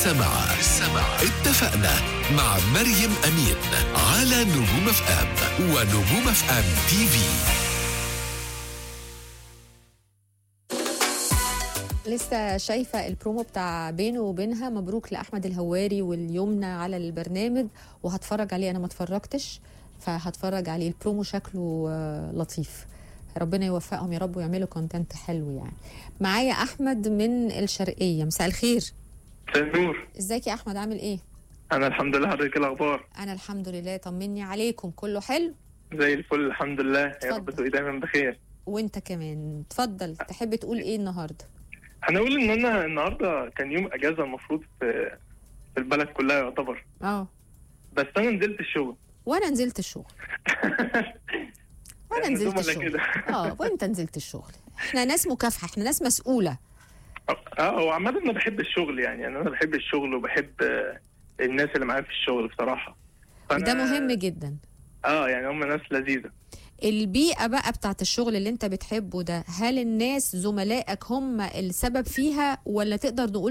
سمع سمع اتفقنا مع مريم أمين على نجوم اف ام ونجوم اف ام تي في لسه شايفة البرومو بتاع بينه وبينها مبروك لأحمد الهواري واليمنى على البرنامج وهتفرج عليه أنا ما اتفرجتش فهتفرج عليه البرومو شكله آه، لطيف ربنا يوفقهم يا رب ويعملوا كونتنت حلو يعني معايا أحمد من الشرقية مساء الخير نور ازيك يا أحمد عامل إيه؟ انا الحمد لله حضرتك إيه الاخبار أنا الحمد لله طمني عليكم كله حلو زي الفل الحمد لله يا رب اتفضل. تبقي دايما بخير وانت كمان اتفضل تحب تقول ايه النهارده هنقول ان انا النهارده كان يوم اجازه المفروض في في البلد كلها يعتبر اه بس انا نزلت الشغل وانا نزلت الشغل وانا إحنا نزلت زملاء الشغل كده. اه وانت نزلت الشغل احنا ناس مكافحه احنا ناس مسؤوله اه هو عامه انا بحب الشغل يعني يعني انا بحب الشغل وبحب آه، الناس اللي معايا في الشغل بصراحه فأنا- وده مهم جدا اه يعني هم ناس لذيذه البيئه بقى بتاعت الشغل اللي انت بتحبه ده هل الناس زملائك هم السبب فيها ولا تقدر نقول